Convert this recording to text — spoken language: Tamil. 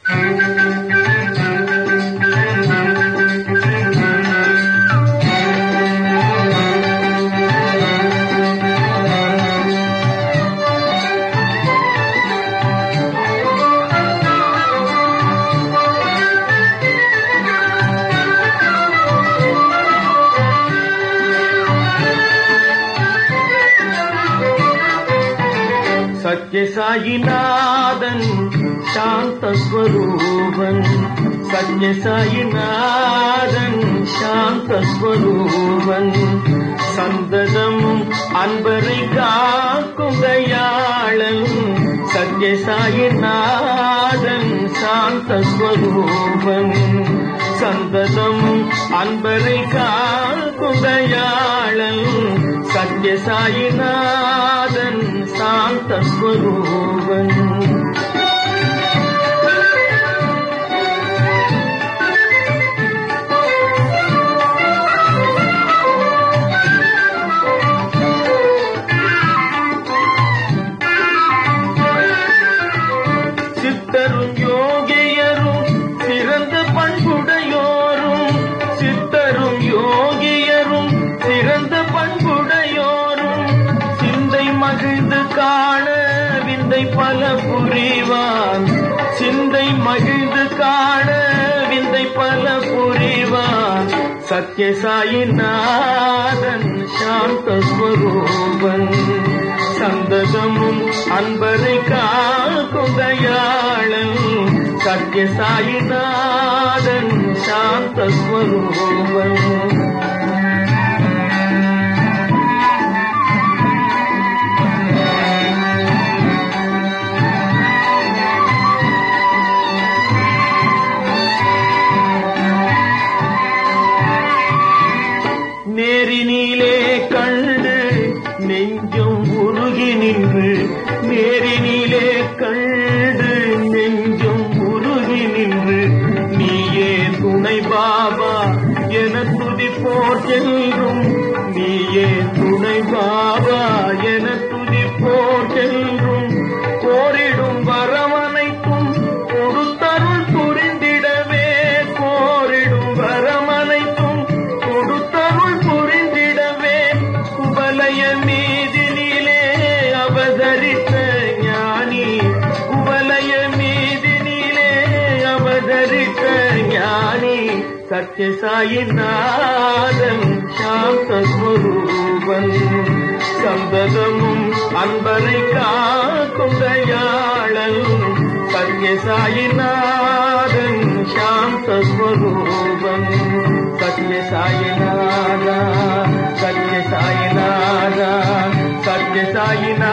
సత్యసాయినాథన్ శాంతస్వరూపన్ సత్యసాయినాథன் சாந்தஸ்வரூபன் சந்ததமும் அன்பரை காக்கும் தயாளன் சத்யசாயிநாதன் சாந்தஸ்வரூபன் சந்ததமும் அன்பரை காக்கும் தயாளன் சத்யசாயிநாதன் சாந்தஸ்வரூபன் சித்தரும் யோகியரும் சிறந்த பண்புடையோரும் சித்தரும் யோகியரும் சிறந்த பண்புடையோரும் சிந்தை மகிழ்ந்து காண விந்தை பல புரிவான் சிந்தை மகிழ்ந்து காண விந்தை பல புரிவான் சத்யசாயிநாதன் சாந்தஸ்வரூபன் சந்ததமும் அன்பரை காக்கும் தயாளன் சத்யசாயிநாதன் சாந்தஸ்வரூபன் நேரினிலே கண்டு நெஞ்சம் உருகி நின்று நேரினிலே கண்டு நெஞ்சம் உருகி நின்று நீயே துணை பாபா என துதிப்போர் செல்லும் நீயே துணை பாபா என துதிப்போர் செல்லும் கோரிடும் வரமனைக்கும் கொடுத்தருள் புரிந்திடவே கோரிடும் வரமனைக்கும் கொடுத்தருள் புரிந்திடவே குவலய மீதினிலே அவதரித்த ஞானி குவலய மீதினிலே அவதரித்த ஞானி சத்யசாயிநாதன் சாந்தஸ்வரூபன் சந்ததமும் அன்பரை காக்கும் தயாளன் சத்யசாயிநாதன் சாந்தஸ்வரூபன் சத்யசாயிநாதா சத்யசாயிநாதா சத்யசாயிநாதா